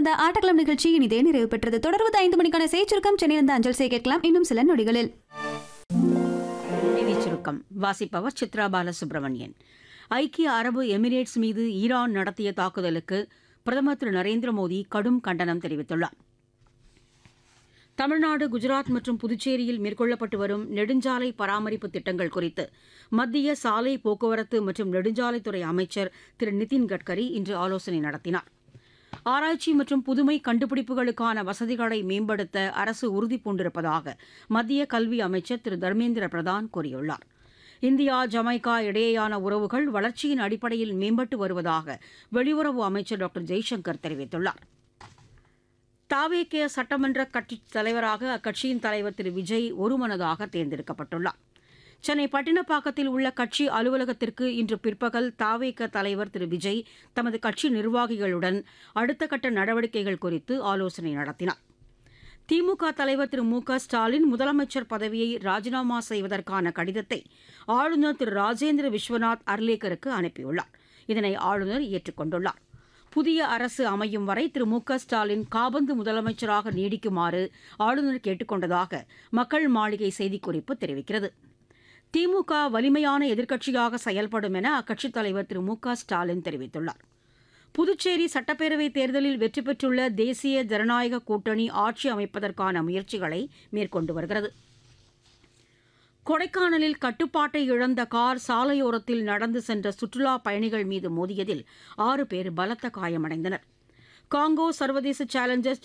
வந்த ஆட்டக்களம் நிகழ்ச்சி இனிதே நிறைவு பெற்றது தொடர்வது ஐந்து மணிக்கான செய்திருக்கம் சென்னையிலிருந்து அஞ்சல் செய்ய கேட்கலாம் இன்னும் சில நொடிகளில் செய்திச் சுருக்கம் வாசிப்பவர் சித்ரா பாலசுப்ரமணியன் ஐக்கிய அரபு எமிரேட்ஸ் மீது ஈரான் நடத்திய தாக்குதலுக்கு பிரதமர் திரு நரேந்திர மோடி கடும் கண்டனம் தெரிவித்துள்ளார் தமிழ்நாடு குஜராத் மற்றும் புதுச்சேரியில் மேற்கொள்ளப்பட்டு வரும் நெடுஞ்சாலை பராமரிப்பு திட்டங்கள் குறித்து மத்திய சாலை போக்குவரத்து மற்றும் நெடுஞ்சாலைத்துறை அமைச்சர் திரு நிதின் கட்கரி இன்று ஆலோசனை நடத்தினார் ஆராய்ச்சி மற்றும் புதுமை கண்டுபிடிப்புகளுக்கான வசதிகளை மேம்படுத்த அரசு உறுதி பூண்டிருப்பதாக மத்திய கல்வி அமைச்சர் திரு தர்மேந்திர பிரதான் கூறியுள்ளார் இந்தியா ஜமைக்கா இடையேயான உறவுகள் வளர்ச்சியின் அடிப்படையில் மேம்பட்டு வருவதாக வெளியுறவு அமைச்சர் டாக்டர் ஜெய்சங்கர் தெரிவித்துள்ளார் தாவேகே சட்டமன்ற கட்சித் தலைவராக அக்கட்சியின் தலைவர் திரு விஜய் ஒருமனதாக தேர்ந்தெடுக்கப்பட்டுள்ளார் சென்னை பட்டினப்பாக்கத்தில் உள்ள கட்சி அலுவலகத்திற்கு இன்று பிற்பகல் தாவேக தலைவர் திரு விஜய் தமது கட்சி நிர்வாகிகளுடன் அடுத்த கட்ட நடவடிக்கைகள் குறித்து ஆலோசனை நடத்தினார் திமுக தலைவர் திரு மு க ஸ்டாலின் முதலமைச்சர் பதவியை ராஜினாமா செய்வதற்கான கடிதத்தை ஆளுநர் திரு ராஜேந்திர விஸ்வநாத் அர்லேக்கருக்கு அனுப்பியுள்ளார் இதனை ஆளுநர் ஏற்றுக்கொண்டுள்ளார் புதிய அரசு அமையும் வரை திரு மு க ஸ்டாலின் காபந்து முதலமைச்சராக நீடிக்குமாறு ஆளுநர் கேட்டுக்கொண்டதாக மக்கள் மாளிகை செய்திக்குறிப்பு தெரிவிக்கிறது திமுக வலிமையான எதிர்க்கட்சியாக செயல்படும் என அக்கட்சித் தலைவர் திரு மு க ஸ்டாலின் தெரிவித்துள்ளார் புதுச்சேரி சட்டப்பேரவைத் தேர்தலில் வெற்றி பெற்றுள்ள தேசிய ஜனநாயக கூட்டணி ஆட்சி அமைப்பதற்கான முயற்சிகளை மேற்கொண்டு வருகிறது கொடைக்கானலில் கட்டுப்பாட்டை இழந்த கார் சாலையோரத்தில் நடந்து சென்ற சுற்றுலா பயணிகள் மீது மோதியதில் ஆறு பேர் பலத்த காயமடைந்தனர் காங்கோ சர்வதேச சேலஞ்சர்ஸ்